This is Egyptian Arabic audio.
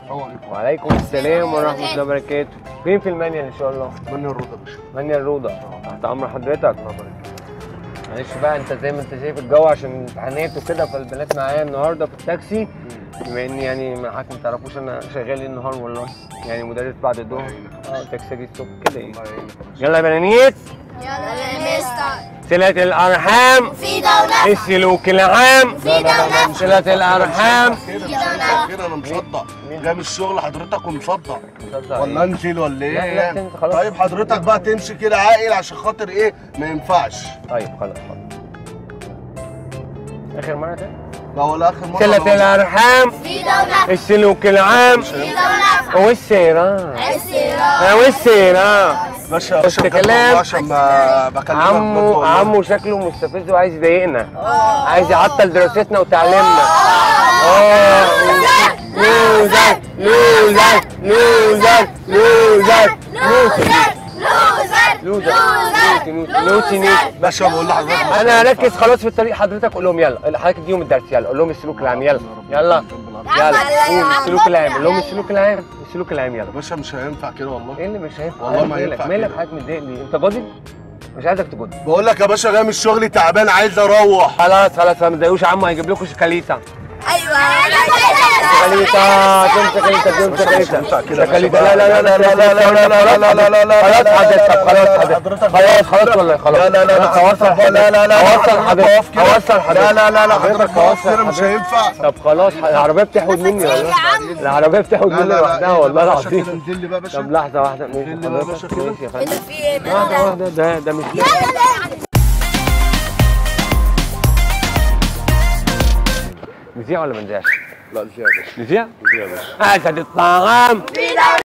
وعليكم السلام ورحمه الله وبركاته فين في المانيال ان شاء الله مني الروضه يا باشا مانيال روضه تحت امر حضرتك معلش بقى انت زي ما انت شايف الجو عشان امتحانات وكده فالبنات معايا النهارده في التاكسي بما ان يعني ما حضرتك ما تعرفوش انا شغال ايه النهار والله يعني مدرس بعد الظهر اه تاكسي اجي الصبح كده يعني يلا يا بنانيس يلا يا مستر صلة الأرحام في دولة السلوك العام في دولة صلة الأرحام كده كده انا مصدق جاي من الشغل حضرتك ومصدق ولا انزل ولا لا، لا، ايه انت خلاص. طيب حضرتك بقى تمشي كده عاقل عشان خاطر ايه ما ينفعش طيب خلاص خلاص آخر مرة تاني بقى ولا اخر مره صلة ولا- الأرحام في دولة السلوك العام في دولة والسيرة السيرة والسيرة باشا يا بس باشا بجد كلام. والله عشان ما بكلمك بجد عمو والله. عمو شكله مستفز وعايز يضايقنا عايز يعطل دراستنا وتعليمنا اه لوزر لوزر لوزر لوزر لوزر لوزر لوزر لوزر لوزر لوزر باشا بقول لحضرتك انا هركز خلاص في الطريق حضرتك قول لهم يلا حضرتك اديهم الدرس يلا قول لهم السلوك العام يلا يلا يلا قول السلوك العام قول لهم السلوك العام السلوك العام يلا باشا مش هينفع كده والله ايه اللي مش هينفع والله ما مالك ينفع مالك كده. حضرتك متضايق ليه انت جادد مش عايزك تجد بقول لك يا باشا جاي من الشغل تعبان عايز اروح خلاص خلاص ما تضايقوش عمو هيجيب لكم شوكاليتا ايوه شوكاليتا فين شوكاليتا فين شوكاليتا كده شوكاليتا لا لا لا لا لا لا لا لا لا لا لا لا خلاص حضرتك خلاص حضرتك خلاص خلاص والله خلاص لا لا لا لا هوصل حضرتك لا لا لا هوصل حضرتك هوصل حضرتك لا لا لا لا حضرتك حضرتك واقف هوصل كده مش حضرتك. هينفع طب خلاص العربيه بتحود مني والله العربيه بتحود لا مني لا لوحدها لا والله إيه ده باشا كده العظيم انزل لي بقى يا باشا طب لحظه واحده ماشي اللي بقى يا باشا حضرتك كده؟ ماشي يا فندم في ايه واحده واحده ده ده مش نذيع ولا ما نذيعش؟ لا ازاي يا باشا نذيع؟ ازاي يا باشا أسد الطعام في دولة